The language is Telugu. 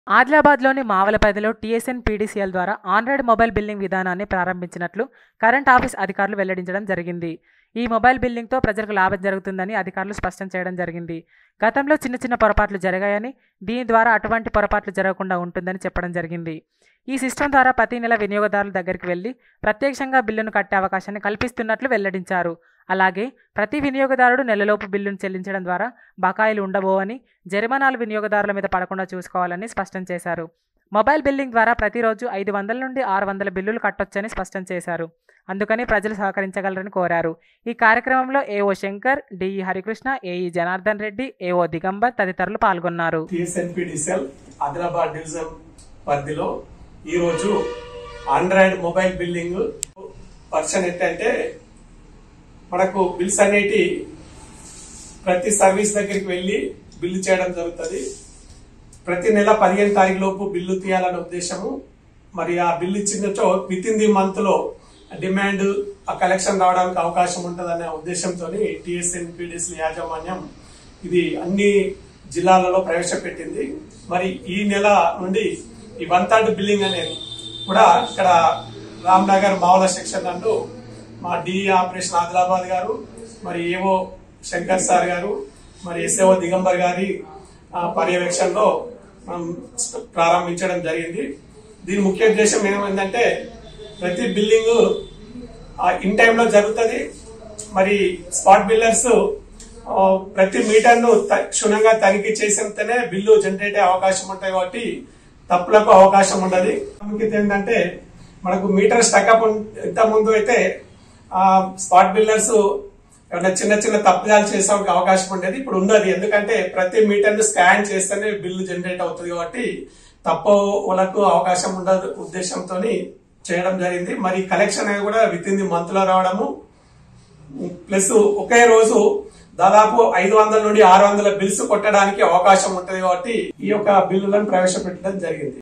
ఆదిలాబాద్లోని మావలపదిలో టీఎస్ఎన్ పీడీసీఎల్ ద్వారా ఆండ్రాయిడ్ మొబైల్ బిల్లింగ్ విధానాన్ని ప్రారంభించినట్లు కరెంట్ ఆఫీస్ అధికారులు వెల్లడించడం జరిగింది ఈ మొబైల్ బిల్లింగ్తో ప్రజలకు లాభం జరుగుతుందని అధికారులు స్పష్టం చేయడం జరిగింది గతంలో చిన్న చిన్న పొరపాట్లు జరిగాయని దీని ద్వారా అటువంటి పొరపాట్లు జరగకుండా ఉంటుందని చెప్పడం జరిగింది ఈ సిస్టమ్ ద్వారా ప్రతి నెల వినియోగదారుల దగ్గరికి వెళ్లి ప్రత్యక్షంగా బిల్లును కట్టే అవకాశాన్ని కల్పిస్తున్నట్లు వెల్లడించారు అలాగే ప్రతి వినియోగదారుడు నెలలోపు బిల్లును చెల్లించడం ద్వారా బకాయిలు ఉండబోవని జరిమానాలు వినియోగదారుల మీద పడకుండా చూసుకోవాలని స్పష్టం చేశారు మొబైల్ బిల్లింగ్ ద్వారా ప్రతిరోజు ఐదు వందల నుండి ఆరు వందల బిల్లులు కట్టొచ్చని స్పష్టం చేశారు అందుకని ప్రజలు సహకరించగలరని కోరారు ఈ కార్యక్రమంలో AO Shankar DE Harikrishna AE Janardhan Reddy AO Digambar తదితరులు పాల్గొన్నారు టిఎస్ఎన్పిడిసిఎల్ ఆదిలాబాద్ డివిజన్ పరిధిలో ఈరోజు ఆండ్రాయిడ్ మొబైల్ బిల్లింగ్ వర్షన్ ఏంటంటే మనకు బిల్స్ అనేటి ప్రతి సర్వీస్ దగ్గరికి వెళ్ళి బిల్లు చేయడం జరుగుతుంది ప్రతి నెల పదిహేను తారీఖు లోపు బిల్లు తీయాలనే ఉద్దేశము మరి ఆ బిల్లు ఇచ్చినచో విత్ ఇన్ ది మంత్ లో డిమాండ్ ఆ కలెక్షన్ రావడానికి అవకాశం ఉంటుందనే ఉద్దేశంతో టిఎస్ఎన్ పీడిఎస్ యాజమాన్యం ఇది అన్ని జిల్లాలలో ప్రవేశపెట్టింది మరి ఈ నెల నుండి ఈ వన్ థర్డ్ బిల్లింగ్ అనేది కూడా ఇక్కడ రామ్నగర్ మావల సెక్షన్ నందు మా డిఈ ఆపరేషన్ ఆదిలాబాద్ గారు మరి ఏవో శంకర్ సార్ గారు మరి ఎస్ఏఓ దిగంబర్ గారి ఆ, పర్యవేక్షణలో మనం ప్రారంభించడం జరిగింది దీని ముఖ్య ఉద్దేశం ఏమైందంటే ప్రతి బిల్లింగ్ ఇన్ టైంలో జరుగుతుంది మరి స్పాట్ బిల్లర్స్ ఆ, ప్రతి మీటర్ ను క్షుణ్ణంగా తనిఖీ చేసితేనే బిల్లు జనరేట్ అయ్యే అవకాశం ఉంటాయి కాబట్టి తప్పులకు అవకాశం ఉండదు ప్రాముఖ్యత ఏంటంటే మనకు మీటర్ స్టక్అప్ ఇంత ముందు అయితే ఆ స్పాట్ బిల్లర్స్ ఏమైనా చిన్న చిన్న తప్పిదాలు చేసే అవకాశం ఉండేది ఇప్పుడు ఉన్నది ఎందుకంటే ప్రతి మీటర్ ను స్కాన్ చేస్తేనే బిల్లు జనరేట్ అవుతుంది కాబట్టి తప్పులకు అవకాశం ఉండదు ఉద్దేశంతో చేయడం జరిగింది మరి కలెక్షన్ అనేది కూడా విత్ ఇన్ ది మంత్ లో రావడము ప్లస్ ఒకే రోజు దాదాపు ఐదు వందల నుండి ఆరు వందల బిల్స్ కొట్టడానికి అవకాశం ఉంటుంది కాబట్టి ఈ యొక్క బిల్లులను ప్రవేశపెట్టడం జరిగింది